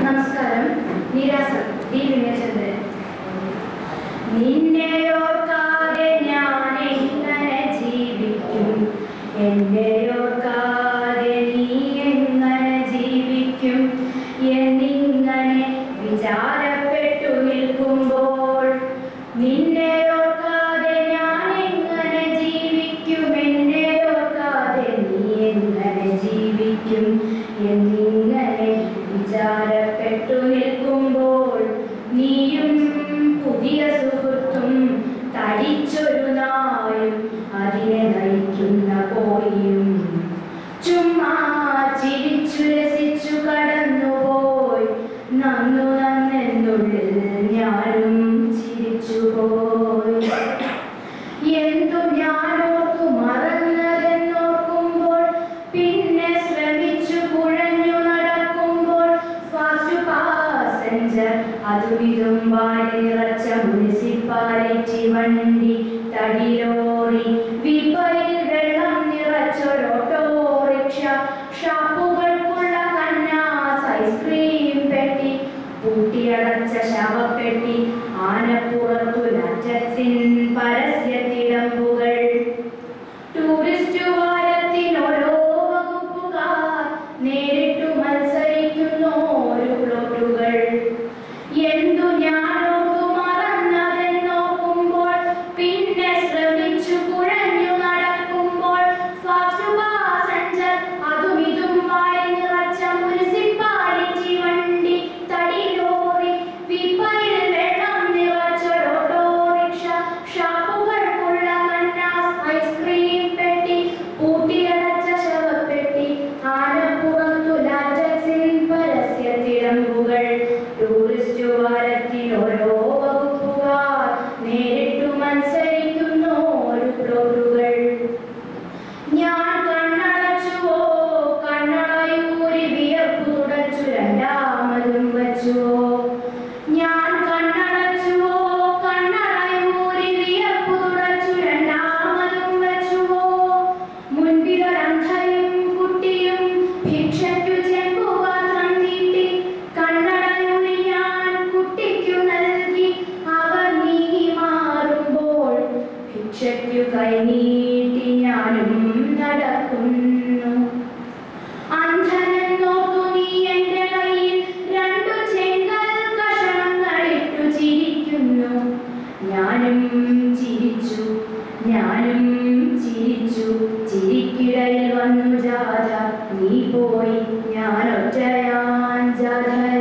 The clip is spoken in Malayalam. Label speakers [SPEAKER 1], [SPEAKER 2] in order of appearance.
[SPEAKER 1] നമസ്കാരം നിരാസം ഡി വിനയചന്ദ്രൻ നിന്നെ ഓർക്കാതെ ഞാൻ എങ്ങനെ ജീവിക്കും എന്നെ ഓർക്കാതെ നീ എങ്ങനെ ജീവിക്കും എന്നിങ്ങനെ വിചാരപ്പെട്ടു നിൽക്കുമ്പോൾ നിന്നെ ഓർക്കാതെ ഞാൻ എങ്ങനെ ജീവിക്കും എന്നെ ഓർക്കാതെ നീ എങ്ങനെ ജീവിക്കും എന്നിങ്ങനെ വിചാരപ്പെട്ടു നിൽക്കുമ്പോൾ നീയും പുതിയ സുഹൃത്തും തടിച്ചൊരു നായും അതിനെ നയിക്കുന്ന കോഴിയും ചുമ്മാ ചിരിച്ചു രസിച്ചു കടന്നുപോയി നന്നു നന്നെന്നുള്ളിൽ ഞാനും ചിരിച്ചുപോയി എന്തു ഞാനോർത്തു മറന്നതെന്നോർക്കുമ്പോൾ പിന്നെ ശ്രമിച്ചു കുഴഞ്ഞു നടക്കുമ്പോൾ ഫാസ്റ്റ് പാസഞ്ചർ അതും ഇതും വാടി നിറച്ച മുനിസിപ്പാലിറ്റി വണ്ടി തടിലോറി വിപയിൽ വെള്ളം നിറച്ചൊരു ഓട്ടോറിക്ഷ ഷാപ്പുകൾക്കുള്ള കന്നാസ് ഐസ്ക്രീം പെട്ടി പൂട്ടിയടച്ച ശവപ്പെട്ടി ആനപ്പുറത്തു ലാറ്റക്സിൻ പരസ്യത്തിടമ്പുകൾ ടൂറിസ്റ്റ് വാരത്തിനോരോ വകുപ്പുകാർ നേരിട്ടു മത്സരിക്കുന്നു ഒരു പ്ലോട്ടുകൾ എന്തു ഞാനോർത്തു മറന്നതെന്നോക്കുമ്പോൾ പിന്നെ ശ്രമിച്ചു കുഴഞ്ഞു നടക്കുമ്പോൾ ഫാസ്റ്റ് പാസഞ്ചർ അതും ഇതും വാരി നിറച്ച മുനിസിപ്പാലിറ്റി വണ്ടി തടി ലോറി വിപയിൽ വെള്ളം നിറച്ചൊരു ഓട്ടോറിക്ഷ ഷാപ്പുകൾക്കുള്ള കന്നാസ് ഐസ്ക്രീം പെട്ടി പൂട്ടിയടച്ച ശവപ്പെട്ടി ആനപ്പുറത്തു ലാറ്റക്സിൻ പരസ്യത്തിടമ്പുകൾ ടൂറിസ്റ്റ് വാരത്തിൽ ഓരോ വകുപ്പുകാർ നേരിട്ടു മത്സരിക്കുന്നു ഒരു പ്ലോട്ടുകൾ ഞാൻ കണ്ണടച്ചുവോ കണ്ണടയൂരി വിയർപ്പു തുടച്ചു രണ്ടാമതും വച്ചുവോ ഞാൻ കണ്ണടച്ചുവോ കണ്ണടയൂരി വിയർപ്പു തുടച്ചു രണ്ടാമതും വച്ചുവോ മുൻപിലൊരന്ധയും കുട്ടിയും ഭിക്ഷയ്ക്കു ചെമ്പുപാത്രം നീട്ടി കണ്ണടയൂരി ഞാൻ കുട്ടിക്കു നൽകി അവർ നീങ്ങി മാറുമ്പോൾ ഭിക്ഷയ്ക്കു കൈനീട്ടി ഞാനും നടക്കുന്നു അന്ധനെന്നോർത്തു നീ എന്റെ കയ്യിൽ രണ്ടു ചെങ്കൽ കഷണങ്ങളിട്ടു ചിരിക്കുന്നു ഞാനും ചിരിച്ചു ഞാനും ചിരിച്ചു ചിരിക്കിടയിൽ വന്നു ജാഥ നീ പോയി ഞാൻ ഒറ്റയാൻ ജാഥയായി